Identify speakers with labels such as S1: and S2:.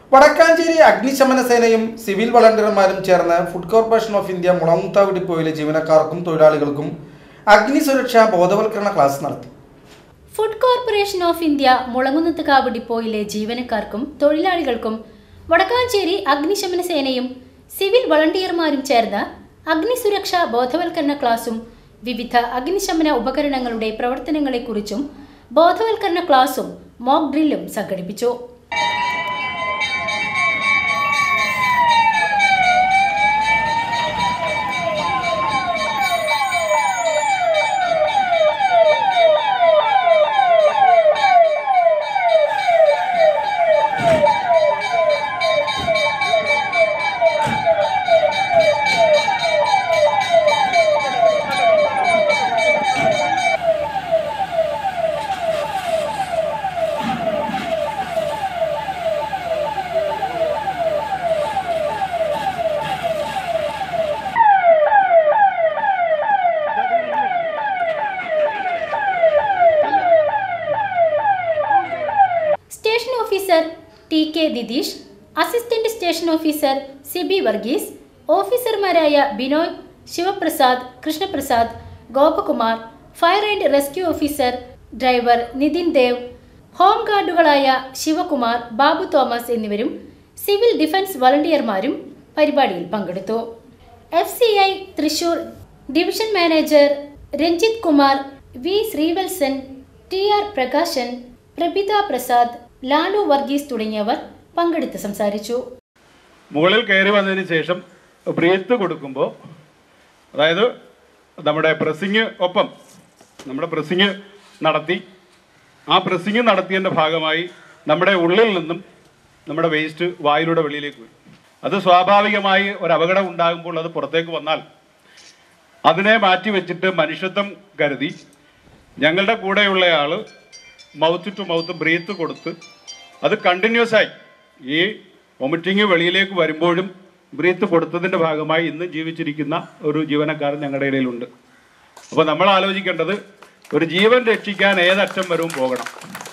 S1: വടക്കാഞ്ചേരി അഗ്നിശമന സേനയും സിവിൽ വളണ്ടിയർമാരും ചേർന്ന് ഫുഡ് കോർപ്പറേഷൻ ഓഫ് ഇന്ത്യ മുളമുത്താവ് ഡിപ്പോയിലെ ജീവനക്കാർക്കും തൊഴിലാളികൾക്കും അഗ്നി സുരക്ഷാ ബോധവൽക്കരണ ക്ലാസ് നടത്തി
S2: food corporation of India Mulankunnathukavu ഡിപ്പോയിലെ ജീവനക്കാർക്കും തൊഴിലാളികൾക്കും വടക്കാഞ്ചേരി അഗ്നിശമന സേനയും സിവിൽ വളണ്ടിയർമാരും ചേർന്ന് അഗ്നിസുരക്ഷാ ബോധവൽക്കരണ ക്ലാസും വിവിധ അഗ്നിശമന ഉപകരണങ്ങളുടെ പ്രവർത്തനങ്ങളെക്കുറിച്ചും ബോധവൽക്കരണ ക്ലാസും മോക്ക് ഡ്രില്ലും സംഘടിപ്പിച്ചു station officer T K Dithish assistant station officer Sibi Varghese ഓഫീസർമാരായ Binoy Sivaprasad Krishnaprasad Gopakumar fire and rescue officer driver Nithin Dev home ഗാർഡുകളായ ശിവകുമാർ ബാബു തോമസ് എന്നിവരും സിവിൽ ഡിഫൻസ് വളണ്ടിയർമാരും പരിപാടിയിൽ പങ്കെടുത്തു F C I Thrissur division manager Ranjith Kumar V Sreevalsan T R Prakashan Prabhitha Prasad Lalu Varghese തുടങ്ങിയവർ പങ്കെടുത്ത് സംസാരിച്ചു
S3: മുകളിൽ കയറി വന്നതിന് ശേഷം ബ്രീത്ത് കൊടുക്കുമ്പോൾ അതായത് നമ്മുടെ പ്രസ്സിങ് ഒപ്പം നമ്മുടെ പ്രസ്സിങ് നടത്തി ആ പ്രസ്സിങ് നടത്തിയതിൻ്റെ ഭാഗമായി നമ്മുടെ ഉള്ളിൽ നിന്നും നമ്മുടെ വേസ്റ്റ് വായിലൂടെ വെളിയിലേക്ക് വരും അത് സ്വാഭാവികമായി ഒരു അപകടം ഉണ്ടാകുമ്പോൾ അത് പുറത്തേക്ക് വന്നാൽ അതിനെ മാറ്റി വെച്ചിട്ട് മനുഷ്യത്വം കരുതി ഞങ്ങളുടെ കൂടെയുള്ള ആൾ മൗത്ത് ടു മൗത്ത് ബ്രീത്ത് കൊടുത്ത് അത് കണ്ടിന്യൂസ് ആയി ഈ വൊമിറ്റിങ് വെളിയിലേക്ക് വരുമ്പോഴും ബ്രീത്ത് കൊടുത്തതിൻ്റെ ഭാഗമായി ഇന്ന് ജീവിച്ചിരിക്കുന്ന ഒരു ജീവനക്കാരൻ ഞങ്ങളുടെ ഇടയിലുണ്ട് അപ്പോൾ നമ്മൾ ആലോചിക്കേണ്ടത് ഒരു ജീവൻ രക്ഷിക്കാൻ ഏതറ്റം വരും പോകണം